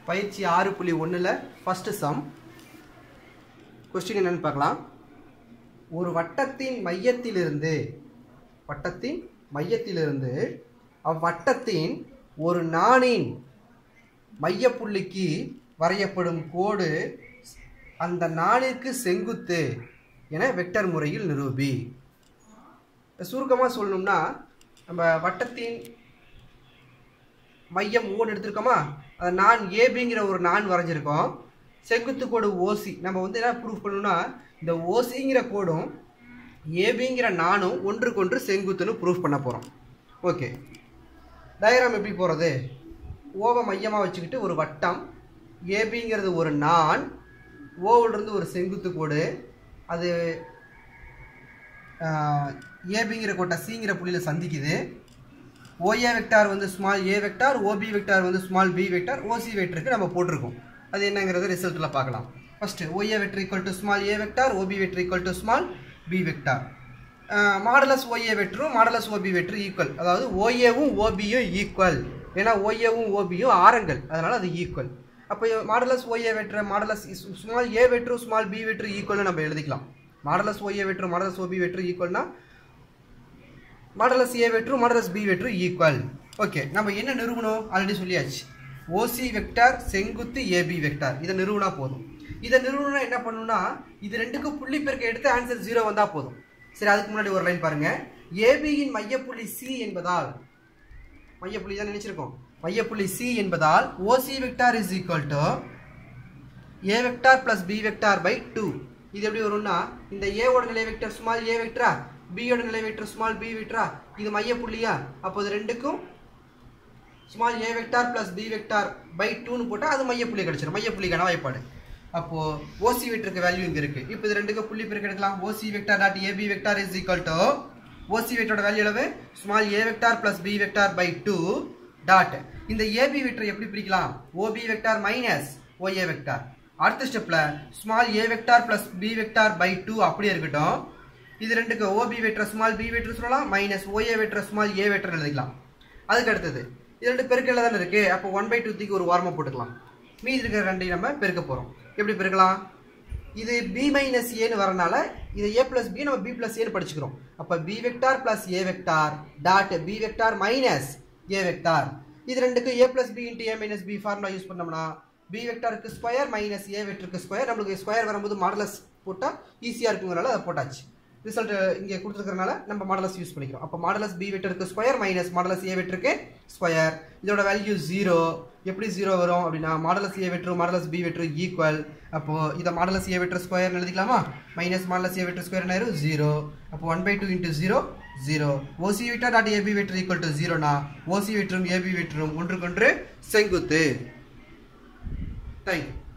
பயிற்சி ஆறு புள்ளி ஒன்றில் ஃபஸ்ட்டு சம் கொஸ்டின் என்னன்னு பார்க்கலாம் ஒரு வட்டத்தின் மையத்திலிருந்து வட்டத்தின் மையத்திலிருந்து அவ்வட்டத்தின் ஒரு நாணின் மையப்புள்ளிக்கு வரையப்படும் கோடு அந்த நாணிற்கு செங்குத்து என வெக்டர் முறையில் நிரூபி சுருக்கமாக சொல்லணும்னா நம்ம வட்டத்தின் மையம் ஓன்னு எடுத்திருக்கோமா அதை நான் ஏபிங்கிற ஒரு நான் வரைஞ்சிருக்கோம் செங்குத்து கோடு ஓசி நம்ம வந்து என்ன ப்ரூஃப் பண்ணணும்னா இந்த ஓசிங்கிற கோடும் ஏபிங்கிற நானும் ஒன்றுக்கொன்று செங்குத்துன்னு ப்ரூஃப் பண்ண போகிறோம் ஓகே டயக்ராம் எப்படி போகிறது ஓவை மையமாக வச்சுக்கிட்டு ஒரு வட்டம் ஏபிங்கிறது ஒரு நான் ஓவிலிருந்து ஒரு செங்குத்து கோடு அது ஏபிங்கிற கோட்டை சிங்கிற புள்ளியில் சந்திக்குது ஓஏ வெக்டார் வந்து small a vector OB vector வந்து ஸ்மால் பி வெக்டார் ஓசி வெக்டருக்கு நம்ம போட்டிருக்கோம் அது என்னங்கிறத ரிசல்ட்டில் பார்க்கலாம் first OA vector equal to small a vector OB vector equal to small b vector modulus OA வெக்டரும் மாடலஸ் ஓபி வெக்டர் ஈக்குவல் அதாவது ஓஏவும் ஓபியும் ஈக்குவல் ஏன்னா ஓஏவும் ஓபியும் ஆரங்கள் அதனால் அது ஈக்குவல் அப்போ modulus OA vector modulus small a வெக்டரும் ஸ்மால் பி வெக்டர் ஈக்குவல்னு நம்ம எழுதிக்கலாம் modulus OA vector modulus OB vector ஈக்குவல்னா modulus a vector modulus b vector equal okay நம்ம என்ன நிறுவனம் ஆல்ரெடி சொல்லியாச்சு ஓசி வெக்டார் செங்குத்து ஏபி வெக்டார் இதை நிறுவனா போதும் இதை நிறுவனம் என்ன பண்ணணும்னா இது ரெண்டுக்கும் புள்ளி பெருக்க எடுத்து ஆன்சர் ஜீரோ வந்தால் போதும் சரி அதுக்கு முன்னாடி ஒரு லைன் பாருங்க ஏபியின் மையப்புள்ளி சி என்பதால் மையப்புள்ளி தான் நினைச்சிருக்கோம் மையப்புள்ளி சி என்பதால் OC vector is equal to a vector plus b vector by two இது எப்படி வரும்னா இந்த ஏவோட நிலை வெக்டர் ஸ்மால் ஏ வெக்டரா பியோட நிலை வெக்டர் ஸ்மால் பி வெக்டரா இது மைய புள்ளியா அப்போ இது ரெண்டுக்கும் small a vector plus b vector by டூன்னு போட்டால் அது மைய புள்ளி கிடச்சிடும் மைய புள்ளிக்கான வாய்ப்பாடு அப்போது ஓசி வெக்டருக்கு வேல்யூ இங்கே இருக்குது இப்போ இது ரெண்டுக்கும் புள்ளி பெருக்கு எடுக்கலாம் OC vector dot AB vector is equal to OC வெக்டரோட வேல்யூ அளவு small a vector plus b vector by two dot இந்த ஏபி வெக்டர் எப்படி பிரிக்கலாம் OB vector minus OA vector அடுத்த ஸ்டெப்பில் small a vector plus b vector by two அப்படியே இருக்கட்டும் இது ரெண்டுக்கு OB vector small b vector சொல்லலாம் minus OA vector small a vector எழுதிக்கலாம் அதுக்கு அடுத்தது இது ரெண்டு பெருக்கல்ல தானே இருக்கு அப்போ ஒன் பை டூ தூக்கி ஒரு வாரமாக போட்டுக்கலாம் மீதி இருக்கிற ரெண்டையும் நம்ம பெருக்க போகிறோம் எப்படி பெருக்கலாம் இது பி மைனஸ் ஏன்னு வரனால இது ஏ பிளஸ் பி நம்ம பி பிளஸ் ஏன்னு படிச்சுக்கிறோம் அப்போ b vector plus a vector dot b vector minus a vector இது ரெண்டுக்கு a plus b into a minus b formula use பண்ணோம்னா பி வெக்டாருக்கு ஸ்கொயர் மைனஸ் ஏ வெக்டருக்கு ஸ்கொயர் நம்மளுக்கு ஸ்கொயர் வரும்போது மாடலஸ் போட்டால் ஈஸியாக இருக்குங்கிறனால அதை போட்டாச்சு ரிசல்ட் இங்கே கொடுத்துருக்கறனால நம்ம மாடலஸ் யூஸ் பண்ணிக்கிறோம் அப்போ மாடலஸ் பி வெக்டருக்கு ஸ்கொயர் மைனஸ் மாடலஸ் ஏ வெக்டருக்கு ஸ்கொயர் இதோட வேல்யூ ஜீரோ எப்படி ஜீரோ வரும் அப்படின்னா modulus a vector modulus b vector equal அப்போது இதை மாடலஸ் ஏ வெட்ரு ஸ்கொயர் எழுதிக்கலாமா minus modulus a vector square ஆயிரும் ஜீரோ அப்போ one by two into zero zero OC vector dot AB vector equal to ஜீரோனா OC வெட்ரும் AB வெட்ரும் ஒன்றுக்கொன்று செங்குத்து தேங்க்யூ